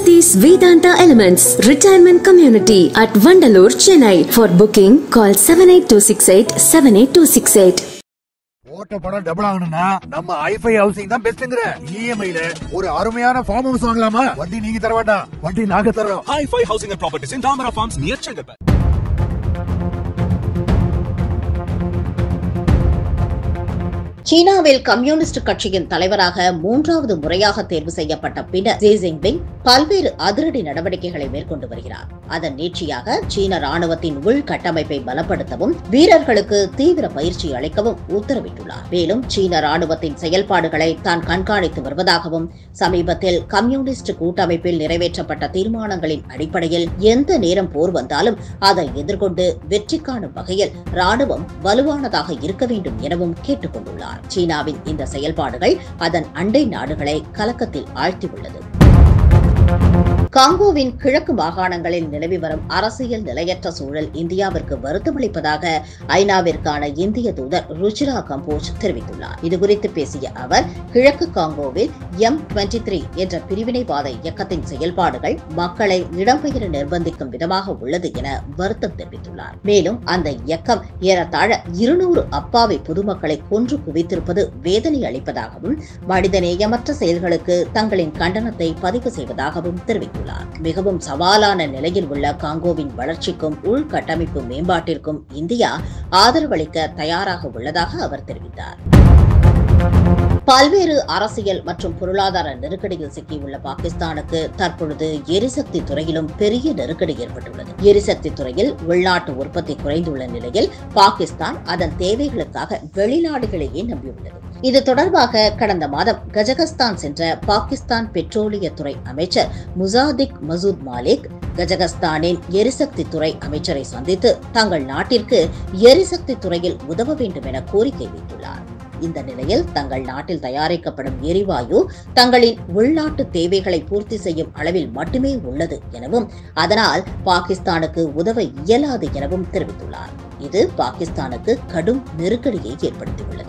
Saty's Vedanta Elements Retirement Community at Vandalur, Chennai. For booking, call 78268 78268. ஓட்ட படம் double ஆகணும்னா நம்ம ஐஃபை ஹவுசிங் தான் பெஸ்ட்ங்கிற இஎம்ஐல ஒரு அருமையான ஃபார்ம் ஹவுஸ் வாங்கலாமா வட்டி நீங்க தர வேண்டாம் வட்டி நாங்க தர்றோம் Hi-Fi Housing and Properties in Dhamara Farms near Chengalpet. சீனாவில் கம்யூனிஸ்ட் கட்சியின் தலைவராக மூன்றாவது முறையாக தேர்வு செய்யப்பட்ட பின்னர் ஜி ஜின்பிங் பல்வேறு அதிரடி நடவடிக்கைகளை மேற்கொண்டு வருகிறார் அதன் நீட்சியாக சீன ராணுவத்தின் உள்கட்டமைப்பை பலப்படுத்தவும் வீரர்களுக்கு தீவிர பயிற்சி அளிக்கவும் உத்தரவிட்டுள்ளார் மேலும் சீன ராணுவத்தின் செயல்பாடுகளை தான் கண்காணித்து வருவதாகவும் சமீபத்தில் கம்யூனிஸ்ட் கூட்டமைப்பில் நிறைவேற்றப்பட்ட தீர்மானங்களின் அடிப்படையில் எந்த நேரம் போர் வந்தாலும் அதை எதிர்கொண்டு வெற்றி காணும் வகையில் ராணுவம் வலுவானதாக இருக்க வேண்டும் எனவும் கேட்டுக் கொண்டுள்ளார் சீனாவின் இந்த செயல்பாடுகள் அதன் அண்டை நாடுகளை கலக்கத்தில் ஆழ்த்தியுள்ளது காங்கோவின் கிழக்கு மாகாணங்களில் நிலவி வரும் அரசியல் நிலையற்ற சூழல் இந்தியாவிற்கு வருத்தமளிப்பதாக ஐநாவிற்கான இந்திய தூதர் ருச்சிரா கம்போஜ் தெரிவித்துள்ளார் இதுகுறித்து பேசிய அவர் கிழக்கு காங்கோவில் எம் டுவெண்டி த்ரீ என்ற பிரிவினைவாத இயக்கத்தின் செயல்பாடுகள் மக்களை இடம்பெயர நிர்பந்திக்கும் விதமாக உள்ளது என வருத்தம் தெரிவித்துள்ளார் மேலும் அந்த இயக்கம் ஏறத்தாழ இருநூறு அப்பாவி பொதுமக்களை கொன்று குவித்திருப்பது வேதனை அளிப்பதாகவும் மனிதநேயமற்ற செயல்களுக்கு தங்களின் கண்டனத்தை பதிவு செய்வதாகவும் தெரிவித்துள்ளார் மிகவும் சவாலான நிலையில் உள்ள காங்கோவின் வளர்ச்சிக்கும் உள்கட்டமைப்பு மேம்பாட்டிற்கும் இந்தியா ஆதரவளிக்க தயாராக உள்ளதாக அவர் தெரிவித்தார் பல்வேறு அரசியல் மற்றும் பொருளாதார நெருக்கடியில் சிக்கியுள்ள பாகிஸ்தானுக்கு தற்பொழுது எரிசக்தி துறையிலும் பெரிய நெருக்கடி ஏற்பட்டுள்ளது எரிசக்தி துறையில் உள்நாட்டு உற்பத்தி குறைந்துள்ள நிலையில் பாகிஸ்தான் அதன் தேவைகளுக்காக வெளிநாடுகளையே நம்பியுள்ளது இது தொடர்பாக கடந்த மாதம் கஜகஸ்தான் சென்ற பாகிஸ்தான் பெட்ரோலியத்துறை அமைச்சர் முசாதிக் மசூத் மாலிக் கஜகஸ்தானின் எரிசக்தி துறை அமைச்சரை சந்தித்து தங்கள் நாட்டிற்கு எரிசக்தி துறையில் உதவ வேண்டும் என கோரிக்கை வைத்துள்ளார் இந்த நிலையில் தங்கள் நாட்டில் தயாரிக்கப்படும் எரிவாயு தங்களின் உள்நாட்டு தேவைகளை பூர்த்தி செய்யும் அளவில் மட்டுமே உள்ளது எனவும் அதனால் பாகிஸ்தானுக்கு உதவ இயலாது எனவும் தெரிவித்துள்ளார் இது பாகிஸ்தானுக்கு கடும் நெருக்கடியை ஏற்படுத்தியுள்ளது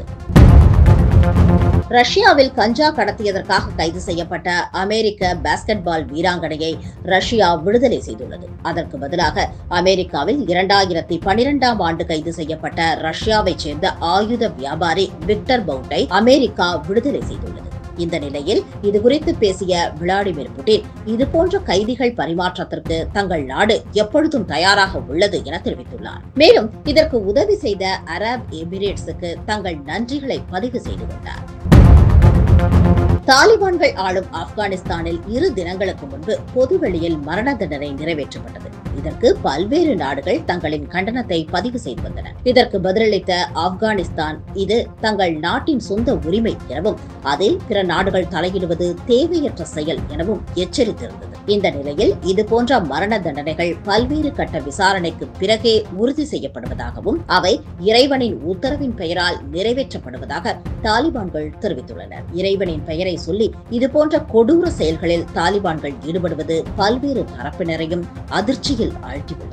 ரஷ்யாவில் கஞ்சா கடத்தியதற்காக கைது செய்யப்பட்ட அமெரிக்க பாஸ்கெட்பால் வீராங்கனையை ரஷ்யா விடுதலை செய்துள்ளது அதற்கு பதிலாக அமெரிக்காவில் இரண்டாயிரத்தி பனிரெண்டாம் ஆண்டு கைது செய்யப்பட்ட ரஷ்யாவைச் சேர்ந்த ஆயுத வியாபாரி விக்டர் பவுட்டை அமெரிக்கா விடுதலை செய்துள்ளது இந்த நிலையில் இதுகுறித்து பேசிய விளாடிமிர் புட்டின் இதுபோன்ற கைதிகள் பரிமாற்றத்திற்கு தங்கள் நாடு எப்பொழுதும் தயாராக உள்ளது என தெரிவித்துள்ளார் மேலும் இதற்கு உதவி செய்த அரப் எமிரேட்ஸுக்கு தங்கள் நன்றிகளை பதிவு செய்து கொண்டார் தாலிபான்கள் ஆளும் ஆப்கானிஸ்தானில் இரு தினங்களுக்கு முன்பு பொதுவெளியில் மரண தண்டனை நிறைவேற்றப்பட்டது இதற்கு பல்வேறு நாடுகள் தங்களின் கண்டனத்தை பதிவு செய்து வந்தன இதற்கு பதிலளித்த ஆப்கானிஸ்தான் இது தங்கள் நாட்டின் சொந்த உரிமை எனவும் அதில் பிற நாடுகள் தலையிடுவது தேவையற்ற செயல் எனவும் எச்சரித்திருந்தது இந்த நிலையில் இதுபோன்ற மரண தண்டனைகள் பல்வேறு கட்ட விசாரணைக்கு பிறகே உறுதி செய்யப்படுவதாகவும் அவை இறைவனின் உத்தரவின் பெயரால் நிறைவேற்றப்படுவதாக தாலிபான்கள் தெரிவித்துள்ளனர் இறைவனின் பெயரை சொல்லி இதுபோன்ற கொடூர செயல்களில் தாலிபான்கள் ஈடுபடுவது பல்வேறு தரப்பினரையும் அதிர்ச்சியில் ஆழ்த்தியுள்ளது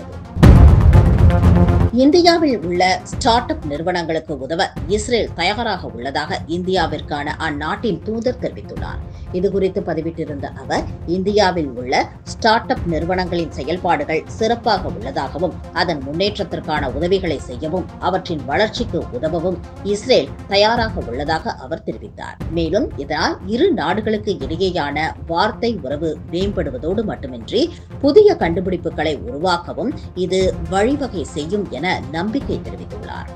இந்தியாவில் உள்ள ஸ்டார்ட் அப் நிறுவனங்களுக்கு உதவ இஸ்ரேல் தயாராக உள்ளதாக இந்தியாவிற்கான அந்நாட்டின் தூதர் தெரிவித்துள்ளார் இதுகுறித்து பதிவிட்டிருந்த அவர் இந்தியாவில் உள்ள ஸ்டார்ட் அப் நிறுவனங்களின் செயல்பாடுகள் சிறப்பாக உள்ளதாகவும் அதன் முன்னேற்றத்திற்கான உதவிகளை செய்யவும் அவற்றின் வளர்ச்சிக்கு உதவவும் இஸ்ரேல் தயாராக உள்ளதாக அவர் தெரிவித்தார் மேலும் இதனால் இரு நாடுகளுக்கு இடையேயான வார்த்தை உறவு மேம்படுவதோடு மட்டுமின்றி புதிய கண்டுபிடிப்புகளை உருவாக்கவும் இது வழிவகை செய்யும் என நம்பிக்கை தெரிவித்துள்ளார்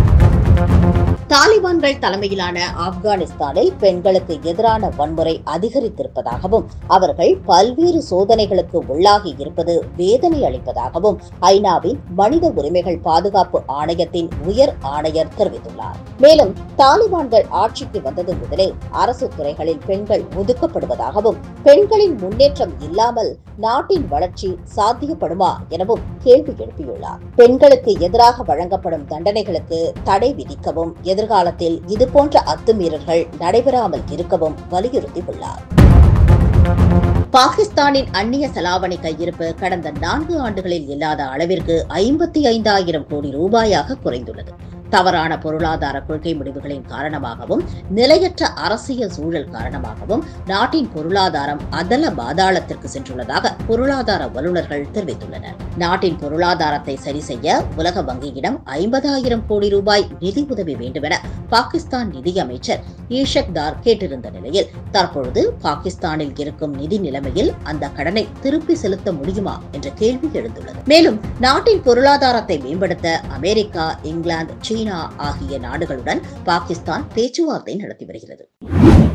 தாலிபான்கள் தலைமையிலான ஆப்கானிஸ்தானில் பெண்களுக்கு எதிரான வன்முறை அதிகரித்திருப்பதாகவும் அவர்கள் பல்வேறு சோதனைகளுக்கு உள்ளாகி இருப்பது வேதனை அளிப்பதாகவும் ஐநாவின் மனித உரிமைகள் பாதுகாப்பு ஆணையத்தின் உயர் ஆணையர் தெரிவித்துள்ளார் மேலும் தாலிபான்கள் ஆட்சிக்கு வந்தது முதலே அரசு துறைகளில் பெண்கள் ஒதுக்கப்படுவதாகவும் பெண்களின் முன்னேற்றம் இல்லாமல் நாட்டின் வளர்ச்சி சாத்தியப்படுமா எனவும் கேள்வி எழுப்பியுள்ளார் பெண்களுக்கு எதிராக வழங்கப்படும் தண்டனைகளுக்கு தடை விதிக்கவும் எதிர்காலத்தில் இதுபோன்ற அத்துமீறல்கள் நடைபெறாமல் இருக்கவும் வலியுறுத்தியுள்ளார் பாகிஸ்தானின் அந்நிய செலாவணி கையிருப்பு கடந்த நான்கு ஆண்டுகளில் இல்லாத அளவிற்கு ஐம்பத்தி ஐந்தாயிரம் கோடி ரூபாயாக குறைந்துள்ளது தவறான பொருளாதார கொள்கை முடிவுகளின் காரணமாகவும் நிலையற்ற அரசியல் சூழல் காரணமாகவும் நாட்டின் பொருளாதாரம் அதல பாதாளத்திற்கு சென்றுள்ளதாக பொருளாதார வல்லுநர்கள் தெரிவித்துள்ளனர் நாட்டின் பொருளாதாரத்தை சரி செய்ய உலக வங்கியிடம் ஐம்பதாயிரம் கோடி ரூபாய் நிதி உதவி வேண்டுமென பாகிஸ்தான் நிதியமைச்சர் ஈஷக் தார் கேட்டிருந்த நிலையில் தற்பொழுது பாகிஸ்தானில் இருக்கும் நிதி நிலைமையில் அந்த கடனை திருப்பி செலுத்த முடியுமா என்ற கேள்வி எழுந்துள்ளது மேலும் நாட்டின் பொருளாதாரத்தை மேம்படுத்த அமெரிக்கா இங்கிலாந்து சீனா ஆகிய நாடுகளுடன் பாகிஸ்தான் பேச்சுவார்த்தை நடத்தி வருகிறது